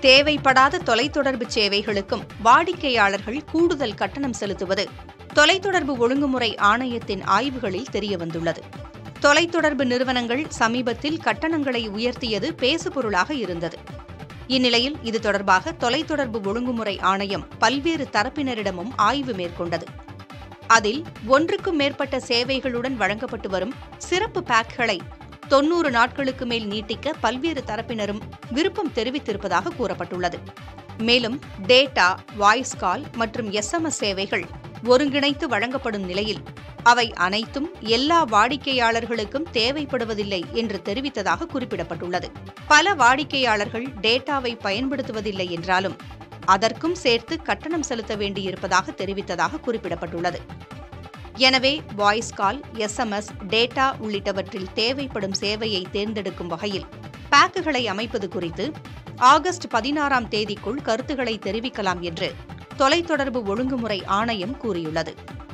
தேவைப்படாத தொலைத்தொடர்பு சேவைகளுக்கும் வாடிக்கையாளர்கள் கூடுதல் கட்டணம் செலுத்துவது தொலைத்தொடர்பு ஒழுங்குமுறை ஆணையத்தின் ஆய்வுகளில் தெரியவந்துள்ளது தொலைத்தொடர்பு நிறுவனங்கள் சமீபத்தில் கட்டணங்களை உயர்த்தியது பேசுபொருளாக இருந்தது இந்நிலையில் இது தொடர்பாக தொலைத்தொடர்பு ஒழுங்குமுறை ஆணையம் பல்வேறு தரப்பினரிடமும் ஆய்வு மேற்கொண்டது அதில் ஒன்றுக்கும் மேற்பட்ட சேவைகளுடன் வழங்கப்பட்டு வரும் சிறப்பு பேக்குகளை தொன்னூறு நாட்களுக்கு மேல் நீட்டிக்க பல்வேறு தரப்பினரும் விருப்பம் தெரிவித்திருப்பதாக கூறப்பட்டுள்ளது மேலும் டேட்டா வாய்ஸ் கால் மற்றும் எஸ்எம்எஸ் சேவைகள் ஒருங்கிணைத்து வழங்கப்படும் நிலையில் அவை அனைத்தும் எல்லா வாடிக்கையாளர்களுக்கும் தேவைப்படுவதில்லை என்று தெரிவித்ததாக குறிப்பிடப்பட்டுள்ளது பல வாடிக்கையாளர்கள் டேட்டாவை பயன்படுத்துவதில்லை என்றாலும் அதற்கும் சேர்த்து கட்டணம் செலுத்த வேண்டியிருப்பதாக தெரிவித்ததாக குறிப்பிடப்பட்டுள்ளது எனவே வாய்ஸ் கால் எஸ்எம்எஸ் டேட்டா உள்ளிட்டவற்றில் தேவைப்படும் சேவையை தேர்ந்தெடுக்கும் வகையில் பேக்குகளை அமைப்பது குறித்து ஆகஸ்ட் பதினாறாம் தேதிக்குள் கருத்துக்களை தெரிவிக்கலாம் என்று தொலைத்தொடர்பு ஒழுங்குமுறை ஆணையம் கூறியுள்ளது